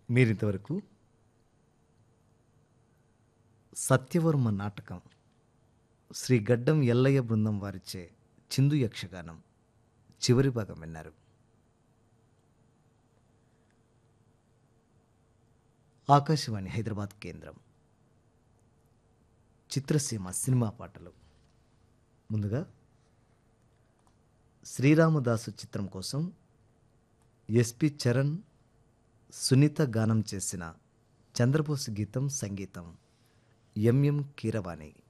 మీరింతవరకు సత్యవర్మ నాటకం శ్రీ గడ్డం ఎల్లయ్య బృందం వారిచే చిందు యక్షగానం చివరి భాగం విన్నారు ఆకాశవాణి హైదరాబాద్ కేంద్రం చిత్రసీమ సినిమా పాటలు ముందుగా శ్రీరామదాసు చిత్రం కోసం ఎస్పి చరణ్ సునీత గానం చేసిన చంద్రబోస్ గీతం సంగీతం ఎంఎం కీరవాణి